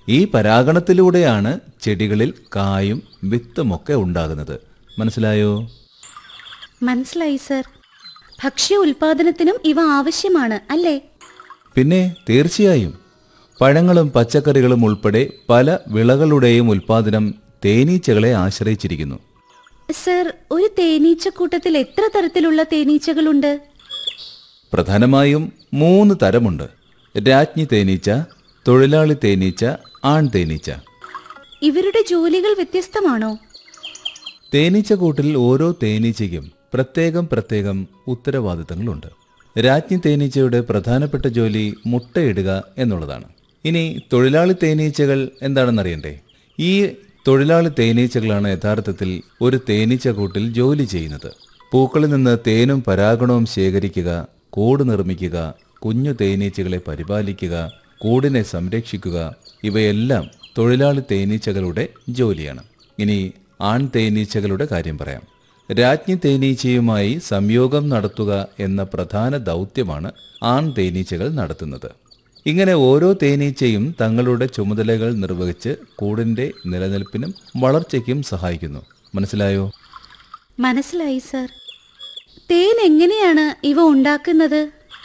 ഈ പരാഗണത്തിലൂടെയാണ് ചെടികളിൽ കായും വിത്തുമൊക്കെ ഉണ്ടാകുന്നത് മനസ്സിലായോ മനസ്സിലായി സർ ഭക്ഷ്യ ഉൽപാദനത്തിനും ഇവ ആവശ്യമാണ് അല്ലേ പിന്നെ തീർച്ചയായും പഴങ്ങളും പച്ചക്കറികളും ഉൾപ്പെടെ പല വിളകളുടെയും ഉൽപാദനം തേനീച്ചകളെ ആശ്രയിച്ചിരിക്കുന്നു സർ ഒരു തേനീച്ചക്കൂട്ടത്തിൽ എത്ര തരത്തിലുള്ള തേനീച്ചകളുണ്ട് പ്രധാനമായും മൂന്ന് തരമുണ്ട് രാജ്ഞി തേനീച്ച തൊഴിലാളി തേനീച്ച ആൺ തേനീച്ച ഇവരുടെ ജോലികൾ വ്യത്യസ്തമാണോ തേനീച്ചക്കൂട്ടിൽ ഓരോ തേനീച്ചയ്ക്കും പ്രത്യേകം പ്രത്യേകം ഉത്തരവാദിത്തങ്ങളുണ്ട് രാജ്ഞി തേനീച്ചയുടെ പ്രധാനപ്പെട്ട ജോലി മുട്ടയിടുക എന്നുള്ളതാണ് ഇനി തൊഴിലാളി തേനീച്ചകൾ എന്താണെന്നറിയണ്ടേ ഈ തൊഴിലാളി തേനീച്ചകളാണ് യഥാർത്ഥത്തിൽ ഒരു തേനീച്ചക്കൂട്ടിൽ ജോലി ചെയ്യുന്നത് പൂക്കളിൽ നിന്ന് തേനും പരാഗണവും ശേഖരിക്കുക കൂട് നിർമ്മിക്കുക കുഞ്ഞു തേനീച്ചകളെ പരിപാലിക്കുക കൂടിനെ സംരക്ഷിക്കുക ഇവയെല്ലാം തൊഴിലാളി തേനീച്ചകളുടെ ജോലിയാണ് ഇനി ആൺ തേനീച്ചകളുടെ കാര്യം പറയാം രാജ്ഞി തേനീച്ചയുമായി സംയോഗം നടത്തുക എന്ന പ്രധാന ദൗത്യമാണ് ആൺ തേനീച്ചകൾ നടത്തുന്നത് ഇങ്ങനെ ഓരോ തേനീച്ചയും തങ്ങളുടെ ചുമതലകൾ നിർവഹിച്ച് കൂടിന്റെ നിലനിൽപ്പിനും വളർച്ചയ്ക്കും സഹായിക്കുന്നു മനസ്സിലായോ മനസ്സിലായി സർ തേൻ എങ്ങനെയാണ് ഇവ ഉണ്ടാക്കുന്നത്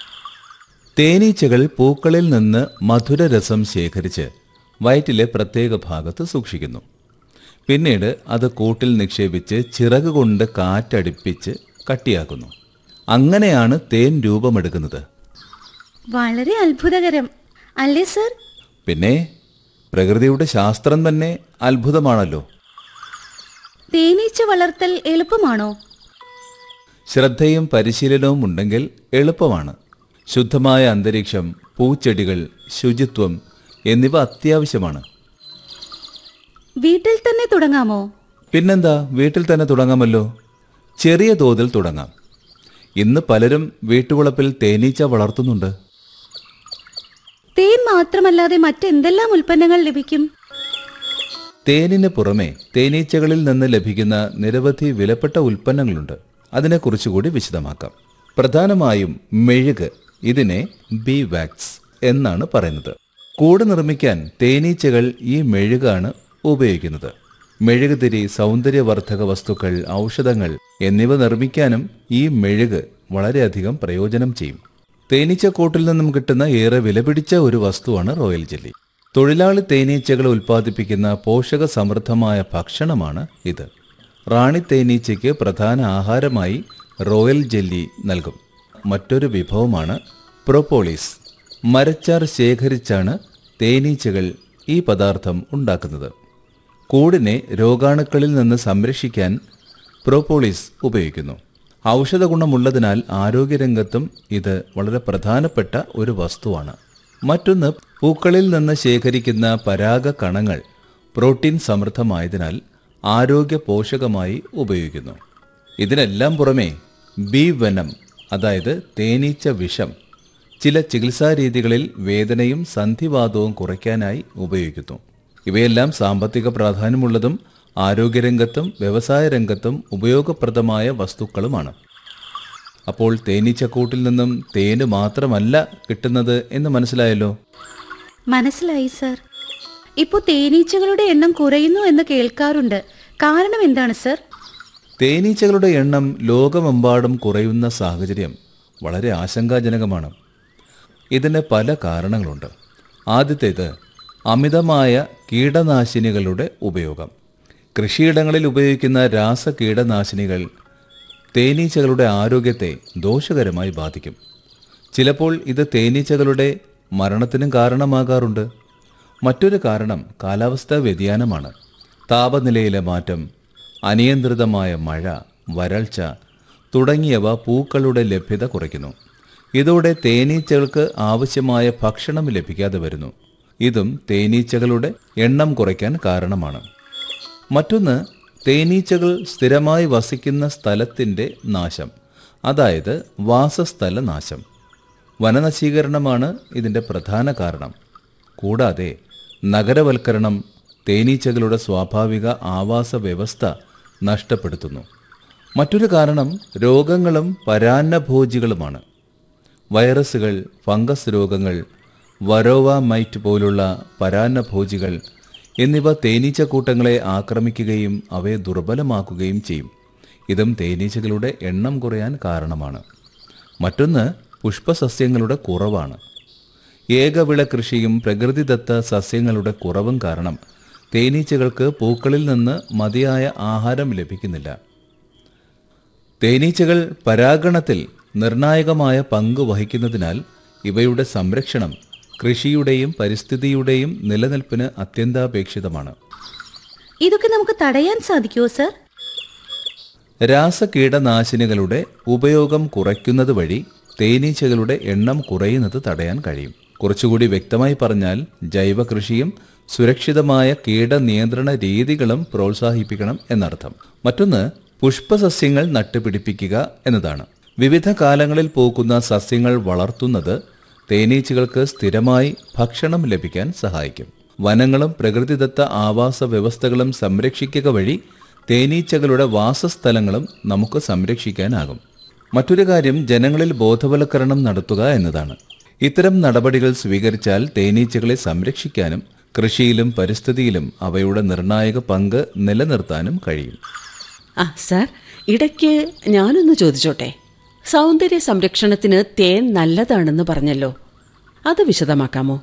തേനീച്ചകൾ പൂക്കളിൽ നിന്ന് മധുരരസം ശേഖരിച്ച് വയറ്റിലെ പ്രത്യേക ഭാഗത്ത് സൂക്ഷിക്കുന്നു പിന്നീട് അത് കൂട്ടിൽ നിക്ഷേപിച്ച് ചിറക് കൊണ്ട് കാറ്റടിപ്പിച്ച് കട്ടിയാക്കുന്നു അങ്ങനെയാണ് തേൻ രൂപമെടുക്കുന്നത് വളരെ അത്ഭുതകരം അല്ലേ സർ പിന്നെ പ്രകൃതിയുടെ ശാസ്ത്രം തന്നെ അത്ഭുതമാണല്ലോ തേനീച്ച വളർത്തൽ എളുപ്പമാണോ ശ്രദ്ധയും പരിശീലനവും ഉണ്ടെങ്കിൽ എളുപ്പമാണ് ശുദ്ധമായ അന്തരീക്ഷം പൂച്ചെടികൾ ശുചിത്വം എന്നിവ അത്യാവശ്യമാണ് വീട്ടിൽ തന്നെ തുടങ്ങാമോ പിന്നെന്താ വീട്ടിൽ തന്നെ തുടങ്ങാമല്ലോ ചെറിയ തോതിൽ തുടങ്ങാം ഇന്ന് പലരും വീട്ടുവളപ്പിൽ തേനീച്ച വളർത്തുന്നുണ്ട് തേൻ മാത്രമല്ലാതെ മറ്റെന്തെല്ലാം ഉൽപ്പന്നങ്ങൾ ലഭിക്കും തേനിന് പുറമെ തേനീച്ചകളിൽ നിന്ന് ലഭിക്കുന്ന നിരവധി വിലപ്പെട്ട ഉൽപ്പന്നങ്ങളുണ്ട് അതിനെക്കുറിച്ചുകൂടി വിശദമാക്കാം പ്രധാനമായും മെഴുക് ഇതിനെ ബി വാക്സ് എന്നാണ് പറയുന്നത് കൂട് നിർമ്മിക്കാൻ തേനീച്ചകൾ ഈ മെഴുകാണ് ഉപയോഗിക്കുന്നത് മെഴുകുതിരി സൗന്ദര്യവർദ്ധക വസ്തുക്കൾ ഔഷധങ്ങൾ എന്നിവ നിർമ്മിക്കാനും ഈ മെഴുക് വളരെയധികം പ്രയോജനം ചെയ്യും തേനീച്ചക്കൂട്ടിൽ നിന്നും കിട്ടുന്ന ഏറെ വിലപിടിച്ച ഒരു വസ്തുവാണ് റോയൽ ജെല്ലി തൊഴിലാളി തേനീച്ചകൾ ഉൽപ്പാദിപ്പിക്കുന്ന പോഷക സമൃദ്ധമായ ഭക്ഷണമാണ് ഇത് റാണി തേനീച്ചയ്ക്ക് പ്രധാന ആഹാരമായി റോയൽ ജെല്ലി നൽകും മറ്റൊരു വിഭവമാണ് പ്രൊപ്പോളിസ് മരച്ചാർ ശേഖരിച്ചാണ് തേനീച്ചകൾ ഈ പദാർത്ഥം ഉണ്ടാക്കുന്നത് കൂടിനെ രോഗാണുക്കളിൽ നിന്ന് സംരക്ഷിക്കാൻ പ്രോപ്പോളിസ് ഉപയോഗിക്കുന്നു ഔഷധ ഗുണമുള്ളതിനാൽ ആരോഗ്യരംഗത്തും ഇത് വളരെ പ്രധാനപ്പെട്ട ഒരു വസ്തുവാണ് മറ്റൊന്ന് പൂക്കളിൽ നിന്ന് ശേഖരിക്കുന്ന പരാഗ കണങ്ങൾ പ്രോട്ടീൻ സമൃദ്ധമായതിനാൽ ആരോഗ്യ പോഷകമായി ഉപയോഗിക്കുന്നു ഇതിനെല്ലാം പുറമെ ബി വനം അതായത് തേനീച്ച വിഷം ചില ചികിത്സാ രീതികളിൽ വേദനയും സന്ധിവാതവും കുറയ്ക്കാനായി ഉപയോഗിക്കുന്നു ഇവയെല്ലാം സാമ്പത്തിക പ്രാധാന്യമുള്ളതും ആരോഗ്യരംഗത്തും വ്യവസായ രംഗത്തും ഉപയോഗപ്രദമായ വസ്തുക്കളുമാണ് അപ്പോൾ തേനീച്ചക്കൂട്ടിൽ നിന്നും തേന് മാത്രമല്ല കിട്ടുന്നത് എന്ന് മനസ്സിലായല്ലോ മനസ്സിലായി സർ ഇപ്പോൾ തേനീച്ചകളുടെ എണ്ണം കുറയുന്നു എന്ന് കേൾക്കാറുണ്ട് കാരണം എന്താണ് സർ തേനീച്ചകളുടെ എണ്ണം ലോകമെമ്പാടും കുറയുന്ന സാഹചര്യം വളരെ ആശങ്കാജനകമാണ് ഇതിന് പല കാരണങ്ങളുണ്ട് ആദ്യത്തേത് അമിതമായ കീടനാശിനികളുടെ ഉപയോഗം കൃഷിയിടങ്ങളിൽ ഉപയോഗിക്കുന്ന രാസ കീടനാശിനികൾ തേനീച്ചകളുടെ ആരോഗ്യത്തെ ദോഷകരമായി ബാധിക്കും ചിലപ്പോൾ ഇത് തേനീച്ചകളുടെ മരണത്തിനും കാരണമാകാറുണ്ട് മറ്റൊരു കാരണം കാലാവസ്ഥാ വ്യതിയാനമാണ് താപനിലയിലെ മാറ്റം അനിയന്ത്രിതമായ മഴ വരൾച്ച തുടങ്ങിയവ പൂക്കളുടെ ലഭ്യത കുറയ്ക്കുന്നു ഇതോടെ തേനീച്ചകൾക്ക് ആവശ്യമായ ഭക്ഷണം ലഭിക്കാതെ വരുന്നു ഇതും തേനീച്ചകളുടെ എണ്ണം കുറയ്ക്കാൻ കാരണമാണ് മറ്റൊന്ന് തേനീച്ചകൾ സ്ഥിരമായി വസിക്കുന്ന സ്ഥലത്തിൻ്റെ നാശം അതായത് വാസസ്ഥല നാശം വനനശീകരണമാണ് ഇതിൻ്റെ പ്രധാന കാരണം കൂടാതെ നഗരവൽക്കരണം തേനീച്ചകളുടെ സ്വാഭാവിക ആവാസ വ്യവസ്ഥ നഷ്ടപ്പെടുത്തുന്നു മറ്റൊരു കാരണം രോഗങ്ങളും പരാന്നഭോജികളുമാണ് വൈറസുകൾ ഫംഗസ് രോഗങ്ങൾ വരോവ മൈറ്റ് പോലുള്ള പരാന്നഭോജികൾ എന്നിവ തേനീച്ചക്കൂട്ടങ്ങളെ ആക്രമിക്കുകയും അവയെ ദുർബലമാക്കുകയും ചെയ്യും ഇതും തേനീച്ചകളുടെ എണ്ണം കുറയാൻ കാരണമാണ് മറ്റൊന്ന് പുഷ്പസസ്യങ്ങളുടെ കുറവാണ് ഏകവിള കൃഷിയും പ്രകൃതിദത്ത സസ്യങ്ങളുടെ കുറവും കാരണം തേനീച്ചകൾക്ക് പൂക്കളിൽ നിന്ന് മതിയായ ആഹാരം ലഭിക്കുന്നില്ല തേനീച്ചകൾ പരാഗണത്തിൽ നിർണായകമായ പങ്ക് വഹിക്കുന്നതിനാൽ ഇവയുടെ സംരക്ഷണം കൃഷിയുടെയും പരിസ്ഥിതിയുടെയും നിലനിൽപ്പിന് അത്യന്താപേക്ഷിതമാണ് ഇതൊക്കെ നമുക്ക് തടയാൻ സാധിക്കുമോ സർ രാസകീടനാശിനികളുടെ ഉപയോഗം കുറയ്ക്കുന്നത് വഴി തേനീച്ചകളുടെ എണ്ണം കുറയുന്നത് തടയാൻ കഴിയും കുറച്ചുകൂടി വ്യക്തമായി പറഞ്ഞാൽ ജൈവ കൃഷിയും സുരക്ഷിതമായ കീടനിയന്ത്രണ രീതികളും പ്രോത്സാഹിപ്പിക്കണം എന്നർത്ഥം മറ്റൊന്ന് പുഷ്പസസ്യങ്ങൾ നട്ടുപിടിപ്പിക്കുക എന്നതാണ് വിവിധ കാലങ്ങളിൽ പൂക്കുന്ന സസ്യങ്ങൾ വളർത്തുന്നത് തേനീച്ചകൾക്ക് സ്ഥിരമായി ഭക്ഷണം ലഭിക്കാൻ സഹായിക്കും വനങ്ങളും പ്രകൃതിദത്ത ആവാസ വ്യവസ്ഥകളും സംരക്ഷിക്കുക വഴി തേനീച്ചകളുടെ വാസസ്ഥലങ്ങളും നമുക്ക് സംരക്ഷിക്കാനാകും മറ്റൊരു കാര്യം ജനങ്ങളിൽ ബോധവൽക്കരണം നടത്തുക എന്നതാണ് ഇത്തരം നടപടികൾ സ്വീകരിച്ചാൽ തേനീച്ചകളെ സംരക്ഷിക്കാനും കൃഷിയിലും പരിസ്ഥിതിയിലും അവയുടെ നിർണായക പങ്ക് നിലനിർത്താനും കഴിയും ആ സാർ ഇടയ്ക്ക് ഞാനൊന്ന് ചോദിച്ചോട്ടെ സൗന്ദര്യ സംരക്ഷണത്തിന് തേൻ നല്ലതാണെന്ന് പറഞ്ഞല്ലോ അത് വിശദമാക്കാമോ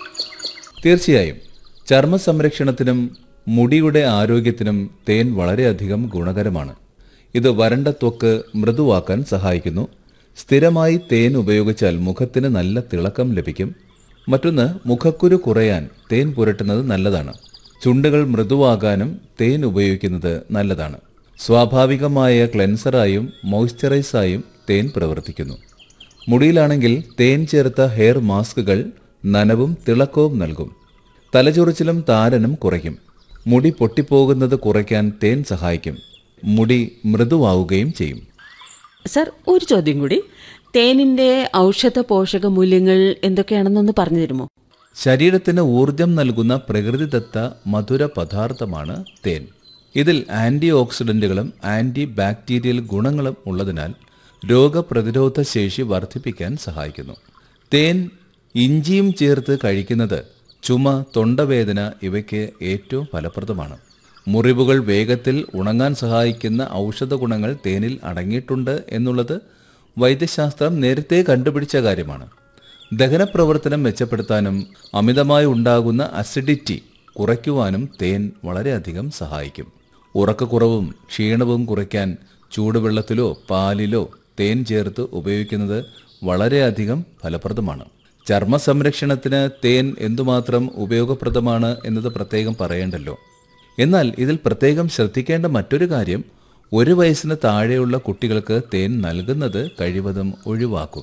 തീർച്ചയായും ചർമ്മ സംരക്ഷണത്തിനും മുടിയുടെ ആരോഗ്യത്തിനും തേൻ വളരെയധികം ഗുണകരമാണ് ഇത് വരണ്ട ത്വക്ക് മൃദുവാക്കാൻ സഹായിക്കുന്നു സ്ഥിരമായി തേൻ ഉപയോഗിച്ചാൽ മുഖത്തിന് നല്ല തിളക്കം ലഭിക്കും മറ്റൊന്ന് മുഖക്കുരു കുറയാൻ തേൻ പുരട്ടുന്നത് നല്ലതാണ് ചുണ്ടുകൾ മൃദുവാകാനും തേൻ ഉപയോഗിക്കുന്നത് നല്ലതാണ് സ്വാഭാവികമായ ക്ലെൻസറായും മോയ്സ്ചറൈസായും തേൻ പ്രവർത്തിക്കുന്നു മുടിയിലാണെങ്കിൽ തേൻ ചേർത്ത ഹെയർ മാസ്കുകൾ നനവും തിളക്കവും നൽകും തലചൊറിച്ചിലും താരനും കുറയ്ക്കും മുടി പൊട്ടിപ്പോകുന്നത് കുറയ്ക്കാൻ തേൻ സഹായിക്കും മുടി മൃദുവാവുകയും ചെയ്യും സാർ ഒരു ചോദ്യം കൂടി തേനിന്റെ ഔഷധ പോഷക മൂല്യങ്ങൾ എന്തൊക്കെയാണെന്നൊന്ന് പറഞ്ഞു തരുമോ ശരീരത്തിന് ഊർജം നൽകുന്ന പ്രകൃതിദത്ത മധുര പദാർത്ഥമാണ് തേൻ ഇതിൽ ആന്റി ഓക്സിഡന്റുകളും ആന്റി ബാക്ടീരിയൽ ഗുണങ്ങളും ഉള്ളതിനാൽ രോഗപ്രതിരോധ ശേഷി വർദ്ധിപ്പിക്കാൻ സഹായിക്കുന്നു തേൻ ഇഞ്ചിയും ചേർത്ത് കഴിക്കുന്നത് ചുമ തൊണ്ടവേദന ഇവയ്ക്ക് ഏറ്റവും ഫലപ്രദമാണ് മുറിവുകൾ വേഗത്തിൽ ഉണങ്ങാൻ സഹായിക്കുന്ന ഔഷധ ഗുണങ്ങൾ തേനിൽ അടങ്ങിയിട്ടുണ്ട് എന്നുള്ളത് വൈദ്യശാസ്ത്രം നേരത്തെ കണ്ടുപിടിച്ച കാര്യമാണ് ദഹനപ്രവർത്തനം മെച്ചപ്പെടുത്താനും അമിതമായി ഉണ്ടാകുന്ന അസിഡിറ്റി കുറയ്ക്കുവാനും തേൻ വളരെയധികം സഹായിക്കും ഉറക്കക്കുറവും ക്ഷീണവും കുറയ്ക്കാൻ ചൂടുവെള്ളത്തിലോ പാലിലോ തേൻ ചേർത്ത് ഉപയോഗിക്കുന്നത് വളരെയധികം ഫലപ്രദമാണ് ചർമ്മ സംരക്ഷണത്തിന് തേൻ എന്തുമാത്രം ഉപയോഗപ്രദമാണ് എന്നത് പ്രത്യേകം പറയേണ്ടല്ലോ എന്നാൽ ഇതിൽ പ്രത്യേകം ശ്രദ്ധിക്കേണ്ട മറ്റൊരു കാര്യം ഒരു വയസ്സിന് താഴെയുള്ള കുട്ടികൾക്ക് തേൻ നൽകുന്നത് കഴിവതും ഒഴിവാക്കുക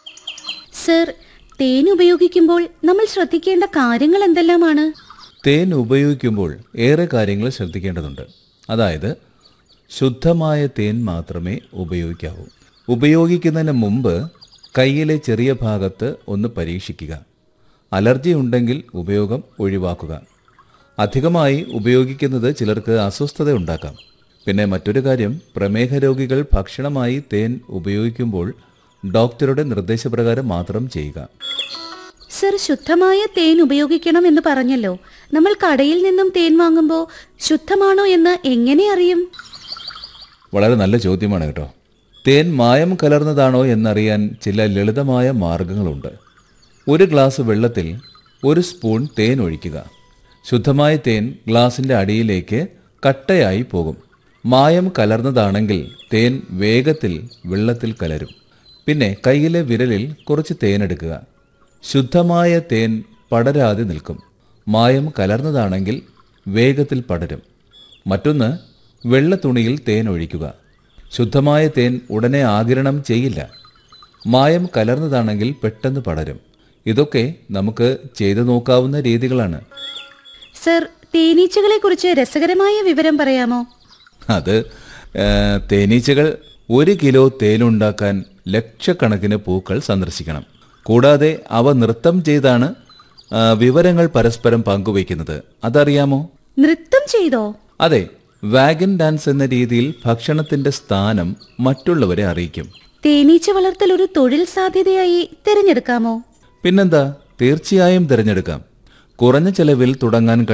സർ തേൻ ഉപയോഗിക്കുമ്പോൾ നമ്മൾ ശ്രദ്ധിക്കേണ്ട കാര്യങ്ങൾ എന്തെല്ലാമാണ് തേൻ ഉപയോഗിക്കുമ്പോൾ ഏറെ കാര്യങ്ങൾ ശ്രദ്ധിക്കേണ്ടതുണ്ട് അതായത് ശുദ്ധമായ തേൻ മാത്രമേ ഉപയോഗിക്കാവൂ ഉപയോഗിക്കുന്നതിന് മുമ്പ് കയ്യിലെ ചെറിയ ഭാഗത്ത് ഒന്ന് പരീക്ഷിക്കുക അലർജി ഉണ്ടെങ്കിൽ ഉപയോഗം ഒഴിവാക്കുക അധികമായി ഉപയോഗിക്കുന്നത് ചിലർക്ക് അസ്വസ്ഥത ഉണ്ടാക്കാം പിന്നെ മറ്റൊരു കാര്യം പ്രമേഹ രോഗികൾ ഭക്ഷണമായി തേൻ ഉപയോഗിക്കുമ്പോൾ ഡോക്ടറുടെ നിർദ്ദേശപ്രകാരം മാത്രം ചെയ്യുക സർ ശുദ്ധമായ തേൻ ഉപയോഗിക്കണം എന്ന് പറഞ്ഞല്ലോ നമ്മൾ കടയിൽ നിന്നും തേൻ വാങ്ങുമ്പോൾ ശുദ്ധമാണോ എന്ന് എങ്ങനെ അറിയും വളരെ നല്ല ചോദ്യമാണ് കേട്ടോ തേൻ മായം കലർന്നതാണോ എന്നറിയാൻ ചില ലളിതമായ മാർഗങ്ങളുണ്ട് ഒരു ഗ്ലാസ് വെള്ളത്തിൽ ഒരു സ്പൂൺ തേൻ ഒഴിക്കുക ശുദ്ധമായ തേൻ ഗ്ലാസിന്റെ അടിയിലേക്ക് കട്ടയായി പോകും മായം കലർന്നതാണെങ്കിൽ തേൻ വേഗത്തിൽ വെള്ളത്തിൽ കലരും പിന്നെ കയ്യിലെ വിരലിൽ കുറച്ച് തേനെടുക്കുക ശുദ്ധമായ തേൻ പടരാതെ നിൽക്കും മായം കലർന്നതാണെങ്കിൽ വേഗത്തിൽ പടരും മറ്റൊന്ന് വെള്ള തുണിയിൽ തേൻ ഒഴിക്കുക ശുദ്ധമായ തേൻ ഉടനെ ആകിരണം ചെയ്യില്ല മായം കലർന്നതാണെങ്കിൽ പെട്ടെന്ന് പടരും ഇതൊക്കെ നമുക്ക് ചെയ്തു നോക്കാവുന്ന രീതികളാണ് സർ തേനീച്ചകളെ കുറിച്ച് രസകരമായ വിവരം പറയാമോ അത് ആ, തേനീച്ചകൾ ഒരു കിലോ തേനുണ്ടാക്കാൻ ലക്ഷക്കണക്കിന് പൂക്കൾ സന്ദർശിക്കണം കൂടാതെ അവ നൃത്തം ചെയ്താണ് ആ, വിവരങ്ങൾ പരസ്പരം പങ്കുവയ്ക്കുന്നത് അതറിയാമോ നൃത്തം ചെയ്തോ അതെ വാഗൻ ഡാൻസ് എന്ന രീതിയിൽ ഭക്ഷണത്തിന്റെ സ്ഥാനം മറ്റുള്ളവരെ അറിയിക്കും തേനീച്ച വളർത്തൽ ഒരു തൊഴിൽ സാധ്യതയായി തിരഞ്ഞെടുക്കാമോ പിന്നെന്താ തീർച്ചയായും തിരഞ്ഞെടുക്കാം കുറഞ്ഞ ചെലവിൽ തുടങ്ങാൻ